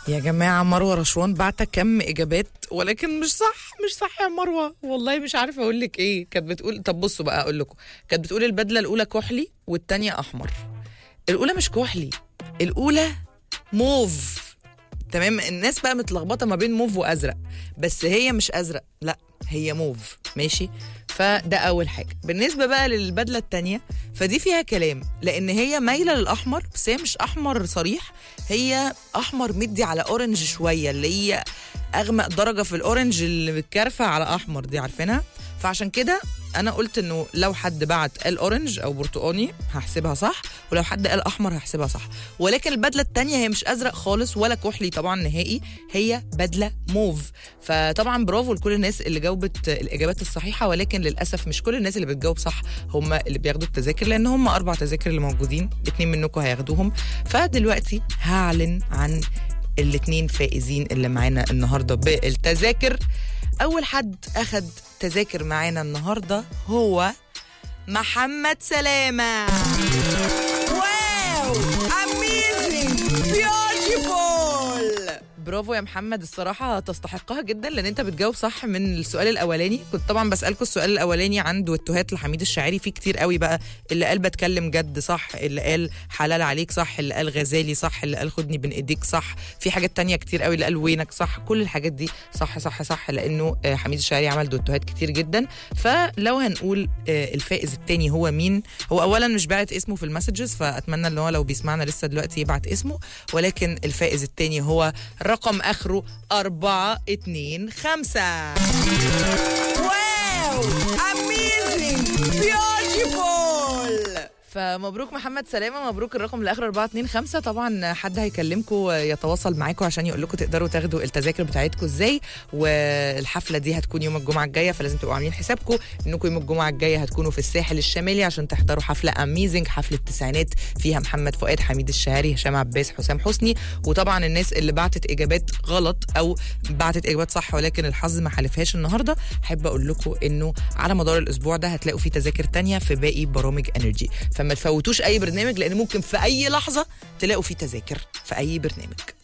يا جماعة مروة رشوان بعت كم إجابات ولكن مش صح مش صح يا مروة والله مش عارفة أقول لك إيه كانت بتقول طب بصوا بقى أقول لكم كانت بتقول البدلة الأولى كحلي والتانية أحمر الأولى مش كحلي الأولى موف تمام الناس بقى متلخبطة ما بين موف وأزرق بس هي مش أزرق لا هي موف ماشي فده أول حاجة بالنسبة بقى للبدلة التانية فدي فيها كلام لأن هي مايلة للأحمر بس هي مش أحمر صريح هي أحمر مدي على أورنج شوية اللي هي أغمق درجة في الأورنج اللي متكرفة على أحمر دي عارفينها فعشان كده انا قلت انه لو حد بعت قال اورنج او برتقاني هحسبها صح ولو حد قال احمر هحسبها صح ولكن البدله التانية هي مش ازرق خالص ولا كحلي طبعا نهائي هي بدله موف فطبعا برافو لكل الناس اللي جاوبت الاجابات الصحيحه ولكن للاسف مش كل الناس اللي بتجاوب صح هم اللي بياخدوا التذاكر لان هم اربع تذاكر اللي موجودين اتنين منكم هياخدوهم فدلوقتي هعلن عن الاتنين فائزين اللي معانا النهارده بالتذاكر اول حد اخد تذاكر معانا النهارده هو محمد سلامه واو اميزنج بيوتيفول برافو يا محمد الصراحة تستحقها جدا لأن أنت بتجاوب صح من السؤال الأولاني كنت طبعا بسألكم السؤال الأولاني عن دويتوهات لحميد الشاعري في كتير قوي بقى اللي قال بتكلم جد صح اللي قال حلال عليك صح اللي قال غزالي صح اللي قال خدني بين إيديك صح في حاجات تانية كتير قوي اللي قال وينك صح كل الحاجات دي صح صح صح لأنه آه، حميد الشاعري عمل دويتوهات كتير جدا فلو هنقول آه، الفائز التاني هو مين هو أولا مش باعت اسمه في المسجز فأتمنى إن هو لو بيسمعنا لسه دلوقتي يبعت اسمه ولكن الفائز التاني هو رقم اخره أربعة اتنين خمسة واو اميزنج بيوتيفول فمبروك محمد سلامة مبروك الرقم اللي اخره 425 طبعا حد هيكلمكم يتواصل معاكم عشان يقول لكم تقدروا تاخدوا التذاكر بتاعتكم ازاي والحفلة دي هتكون يوم الجمعة الجاية فلازم تبقوا عاملين حسابكم انكم يوم الجمعة الجاية هتكونوا في الساحل الشمالي عشان تحضروا حفلة اميزنج حفلة التسعينات فيها محمد فؤاد حميد الشاعري هشام عباس حسام حسني وطبعا الناس اللي بعتت اجابات غلط او بعتت اجابات صح ولكن الحظ ما حالفهاش النهارده احب اقول لكم انه على مدار الاسبوع ده هتلاقوا فيه تذاكر تانية في باقي برامج انرجي فما تفوتوش اي برنامج لان ممكن في اي لحظه تلاقوا فيه تذاكر في اي برنامج